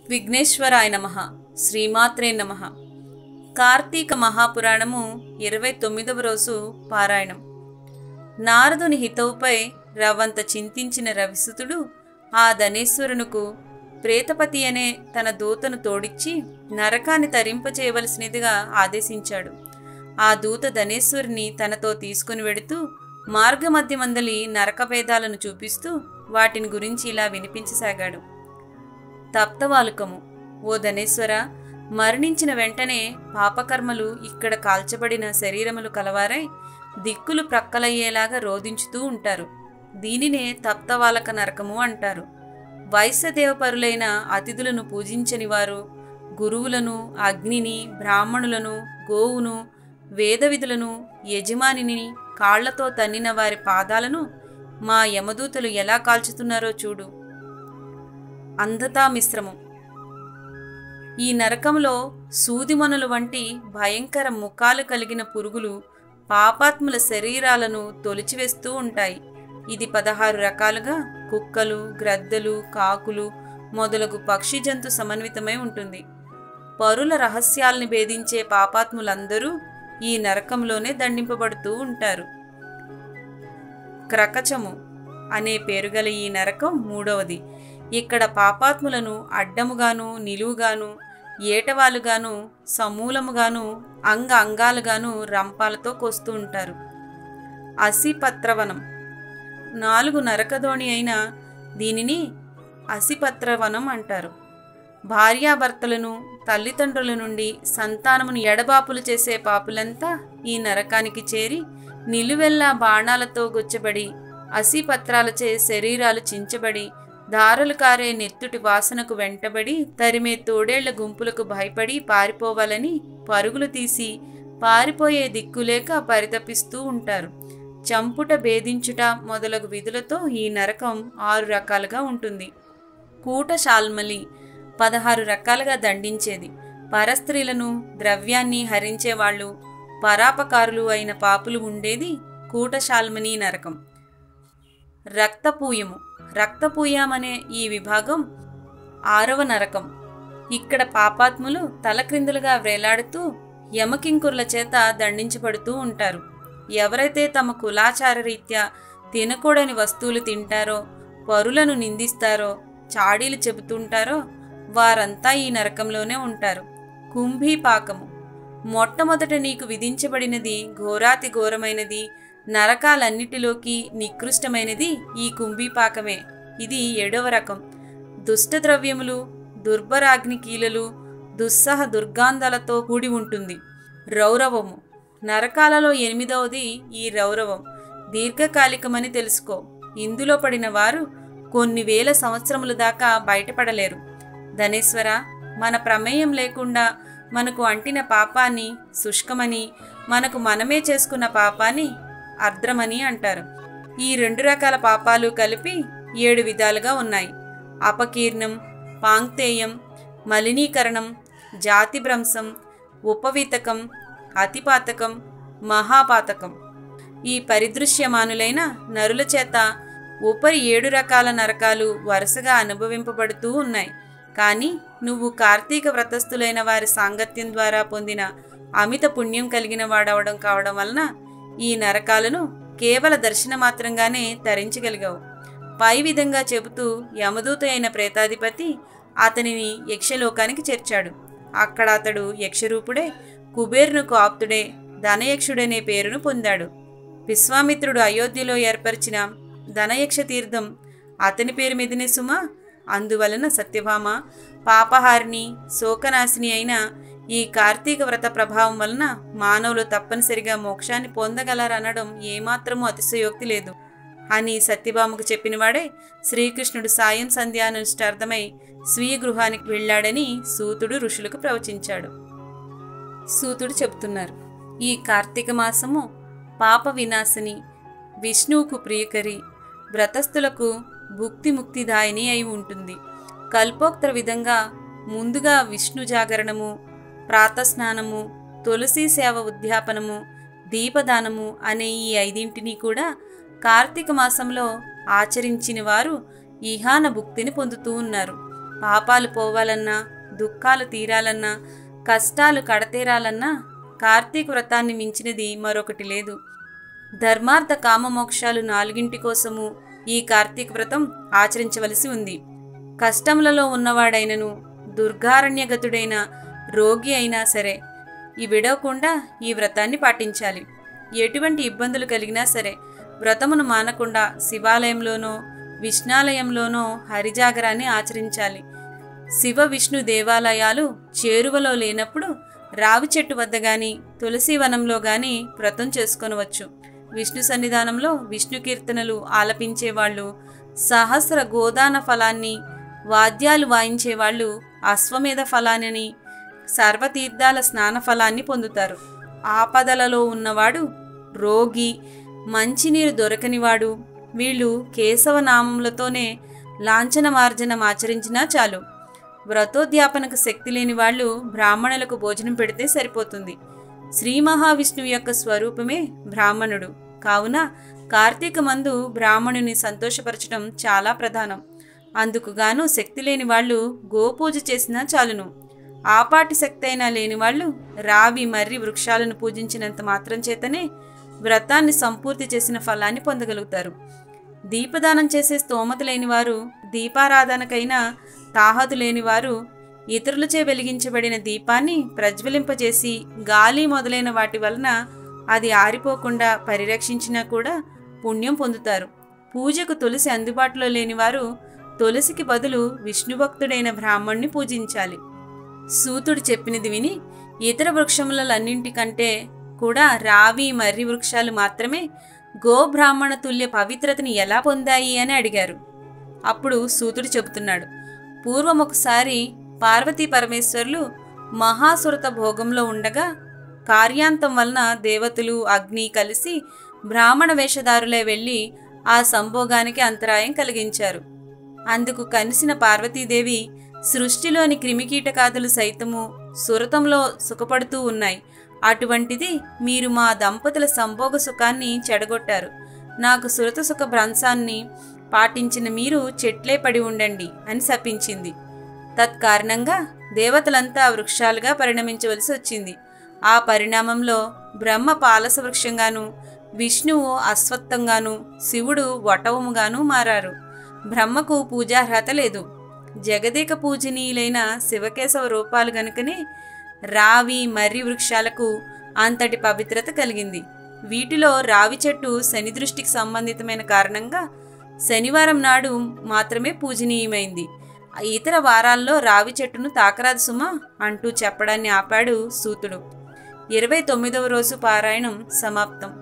విఘ్నేశ్వరాయ నమ శ్రీమాత్రే నమ కార్తీక మహాపురాణము ఇరవై తొమ్మిదవ రోజు పారాయణం నారదుని హితవుపై రవ్వంత చింతించిన రవిసుతుడు ఆ ధనేశ్వరునుకు ప్రేతపతి అనే తన దూతను తోడిచ్చి నరకాన్ని తరింపచేయవలసినదిగా ఆదేశించాడు ఆ దూత ధనేశ్వరుని తనతో తీసుకుని వెడుతూ మార్గమధ్యమందలి నరకభేదాలను చూపిస్తూ వాటిని గురించి ఇలా వినిపించసాగాడు తప్తవాలుకము ఓ ధనేశ్వర మరణించిన వెంటనే పాపకర్మలు ఇక్కడ కాల్చబడిన శరీరములు కలవారై దిక్కులు ప్రక్కలయ్యేలాగా రోధించుతూ ఉంటారు దీనినే తప్తవాలక నరకము అంటారు వైశ్యదేవపరులైన అతిథులను పూజించని వారు గురువులను అగ్నిని బ్రాహ్మణులను గోవును వేదవిధులను యజమానిని కాళ్లతో తన్నిన వారి పాదాలను మా యమదూతలు ఎలా కాల్చుతున్నారో చూడు అంధతా మిశ్రమం ఈ నరకంలో సూదిమొనలు వంటి భయంకర ముఖాలు కలిగిన పురుగులు పాపాత్ముల శరీరాలను తొలిచివేస్తూ ఉంటాయి ఇది పదహారు రకాలుగా కుక్కలు గ్రద్దలు కాకులు మొదలగు పక్షి జంతు సమన్వితమై ఉంటుంది పరుల రహస్యాల్ని భేదించే పాపాత్ములందరూ ఈ నరకంలోనే దండింపబడుతూ ఉంటారు క్రకచము అనే పేరుగల ఈ నరకం మూడవది ఇక్కడ పాపాత్ములను అడ్డముగాను నిలువుగాను ఏటవాలుగాను సమూలముగాను అంగ అంగాలుగాను రంపాలతో కోస్తూ ఉంటారు అసిపత్రవనం నాలుగు నరకధోణి అయిన దీనిని అసిపత్రవనం అంటారు భార్యాభర్తలను తల్లిదండ్రుల నుండి సంతానమును ఎడబాపులు చేసే పాపులంతా ఈ నరకానికి చేరి నిలువెల్లా బాణాలతో గుచ్చబడి అసిపత్రాలచే శరీరాలు చించబడి దారులు కారే నెత్తుటి వాసనకు వెంటబడి తరిమే తోడేళ్ల గుంపులకు భయపడి పారిపోవాలని పరుగులు తీసి పారిపోయే దిక్కులేక పరితపిస్తూ ఉంటారు చంపుట భేదించుట మొదలగు విధులతో ఈ నరకం ఆరు రకాలుగా ఉంటుంది కూటశాల్మలి పదహారు రకాలుగా దండించేది పరస్త్రీలను ద్రవ్యాన్ని హరించేవాళ్ళు పరాపకారులు అయిన పాపులు ఉండేది కూటశాల్మని నరకం రక్తపూయము రక్తపూయమనే ఈ విభాగం ఆరవ నరకం ఇక్కడ పాపాత్ములు తలక్రిందులుగా వ్రేలాడుతూ యమకింకుర్ల చేత దండించబడుతూ ఉంటారు ఎవరైతే తమ కులాచార రీత్యా తినకూడని వస్తువులు తింటారో పరులను నిందిస్తారో చాడీలు చెబుతుంటారో వారంతా ఈ నరకంలోనే ఉంటారు కుంభీపాకము మొట్టమొదట నీకు విధించబడినది ఘోరాతి ఘోరమైనది నరకాలన్నిటిలోకి నికృష్టమైనది ఈ కుంభీపాకమే ఇది ఏడవ రకం దుష్టద్రవ్యములు దుర్భరాగ్ని కీలలు దుస్సహ దుర్గాంధాలతో కూడి ఉంటుంది రౌరవము నరకాలలో ఎనిమిదవది ఈ రౌరవం దీర్ఘకాలికమని తెలుసుకో ఇందులో పడిన వారు కొన్ని వేల సంవత్సరముల దాకా బయటపడలేరు ధనేశ్వర మన ప్రమేయం లేకుండా మనకు అంటిన పాపాన్ని శుష్కమని మనకు మనమే చేసుకున్న పాపాన్ని అర్ద్రమని అంటారు ఈ రెండు రకాల పాపాలు కలిపి ఏడు విధాలుగా ఉన్నాయి అపకీర్ణం పాంక్తేయం మలినీకరణం జాతిభ్రంశం ఉపవీతకం అతిపాతకం మహాపాతకం ఈ పరిదృశ్యమానులైన నరుల చేత ఉపరి ఏడు రకాల నరకాలు వరుసగా అనుభవింపబడుతూ ఉన్నాయి కానీ నువ్వు కార్తీక వ్రతస్థులైన వారి సాంగత్యం ద్వారా పొందిన అమిత పుణ్యం కలిగిన వాడవడం కావడం వలన ఈ నరకాలను కేవల దర్శన మాత్రంగానే తరించగలిగావు పై విధంగా చెబుతూ యమదూత అయిన ప్రేతాధిపతి అతనిని యక్షలోకానికి చేర్చాడు అక్కడ అతడు యక్షరూపుడే కుబేరునుకు ఆప్తుడే ధనయక్షుడనే పేరును పొందాడు విశ్వామిత్రుడు అయోధ్యలో ఏర్పరిచిన ధనయక్ష తీర్థం అతని పేరు మీదనే సుమా అందువలన సత్యభామ పాపహారిని శోకనాశిని అయిన ఈ కార్తీక వ్రత ప్రభావం వలన మానవులు తప్పనిసరిగా మోక్షాన్ని పొందగలరనడం ఏమాత్రమూ అతిశయోక్తి లేదు అని సత్యభామకు చెప్పినవాడే శ్రీకృష్ణుడు సాయం సంధ్యానుష్టార్థమై స్వీయ గృహానికి వెళ్ళాడని సూతుడు ఋషులకు ప్రవచించాడు సూతుడు చెబుతున్నారు ఈ కార్తీక మాసము పాప వినాశిని విష్ణువుకు ప్రియకరి వ్రతస్థులకు భుక్తి ముక్తిదాయిని అయి ఉంటుంది కల్పోక్త విధంగా ముందుగా విష్ణు జాగరణము ప్రాతస్నానము తులసి సేవ ఉద్యాపనము దీపదానము అనే ఈ ఐదింటిని కూడా కార్తీక మాసంలో ఆచరించిన వారు ఇహాన భుక్తిని పొందుతూ ఉన్నారు పాపాలు పోవాలన్నా దుఃఖాలు తీరాలన్నా కష్టాలు కడతీరాలన్నా కార్తీక వ్రతాన్ని మించినది మరొకటి లేదు ధర్మార్థ కామమోక్షాలు నాలుగింటి కోసము ఈ కార్తీక వ్రతం ఆచరించవలసి ఉంది కష్టములలో ఉన్నవాడైనను దుర్గారణ్యగతుడైన రోగి అయినా సరే ఈ విడవకుండా ఈ వ్రతాన్ని పాటించాలి ఎటువంటి ఇబ్బందులు కలిగినా సరే వ్రతమును మానకుండా శివాలయంలోనో విష్ణాలయంలోనో హరిజాగరాన్ని ఆచరించాలి శివ విష్ణు దేవాలయాలు చేరువలో లేనప్పుడు రావి చెట్టు వద్ద గాని తులసి వనంలో గాని వ్రతం చేసుకొనవచ్చు విష్ణు సన్నిధానంలో విష్ణు కీర్తనలు ఆలపించేవాళ్ళు సహస్ర గోదాన ఫలాన్ని వాద్యాలు వాయించేవాళ్ళు అశ్వమేధ ఫలాన్ని సర్వతీర్థాల స్నాన ఫలాన్ని పొందుతారు ఆపదలలో ఉన్నవాడు రోగి మంచినీరు దొరకనివాడు వీళ్ళు కేశవనామములతోనే లాంఛన మార్జనం ఆచరించినా చాలు వ్రతోద్యాపనకు శక్తి లేని వాళ్ళు బ్రాహ్మణులకు భోజనం పెడితే సరిపోతుంది శ్రీ మహావిష్ణువు యొక్క స్వరూపమే బ్రాహ్మణుడు కావున కార్తీక మందు బ్రాహ్మణుని సంతోషపరచడం చాలా ప్రధానం అందుకుగాను శక్తి లేని వాళ్ళు గోపూజ చేసినా చాలును ఆపాటి శక్తి అయినా లేని వాళ్ళు రావి మర్రి వృక్షాలను పూజించినంత మాత్రం చేతనే వ్రతాన్ని సంపూర్తి చేసిన ఫలాన్ని పొందగలుగుతారు దీపదానం చేసే స్తోమత లేనివారు దీపారాధనకైనా తాహతు లేనివారు ఇతరులచే వెలిగించబడిన దీపాన్ని ప్రజ్వలింపజేసి గాలి మొదలైన వాటి వలన అది ఆరిపోకుండా పరిరక్షించినా కూడా పుణ్యం పొందుతారు పూజకు తులసి అందుబాటులో లేనివారు తులసికి బదులు విష్ణుభక్తుడైన బ్రాహ్మణ్ణి పూజించాలి సూతుడు చెప్పినది విని ఇతర వృక్షములన్నింటికంటే కూడా రావి మర్రి వృక్షాలు మాత్రమే గోబ్రాహ్మణ తుల్య పవిత్రతని ఎలా పొందాయి అని అడిగారు అప్పుడు సూతుడు చెబుతున్నాడు పూర్వం ఒకసారి పార్వతీ పరమేశ్వరులు మహాసురత భోగంలో ఉండగా కార్యాంతం వలన దేవతలు అగ్ని కలిసి బ్రాహ్మణ వేషధారులే వెళ్ళి ఆ సంభోగానికి అంతరాయం కలిగించారు అందుకు కనిసిన పార్వతీదేవి సృష్టిలోని క్రిమికీటకాదులు సైతము సురతంలో సుఖపడుతూ ఉన్నాయి అటువంటిది మీరు మా దంపతుల సంభోగ సుఖాన్ని చెడగొట్టారు నాకు సురత సుఖ భ్రంశాన్ని పాటించిన మీరు చెట్లే పడి ఉండండి అని శపించింది తత్కారణంగా దేవతలంతా వృక్షాలుగా పరిణమించవలసి వచ్చింది ఆ పరిణామంలో బ్రహ్మ పాలస వృక్షంగాను విష్ణువు అశ్వత్థంగాను శివుడు వటవముగాను మారారు బ్రహ్మకు పూజార్హత లేదు జగదేక పూజనీయులైన శివకేశవ రూపాలు గనుకనే రావి మర్రి వృక్షాలకు అంతటి పవిత్రత కలిగింది వీటిలో రావి చెట్టు శని దృష్టికి సంబంధితమైన కారణంగా శనివారం నాడు మాత్రమే పూజనీయమైంది ఇతర వారాల్లో రావి చెట్టును తాకరాదు సుమా అంటూ చెప్పడాన్ని ఆపాడు సూతుడు ఇరవై తొమ్మిదవ రోజు పారాయణం సమాప్తం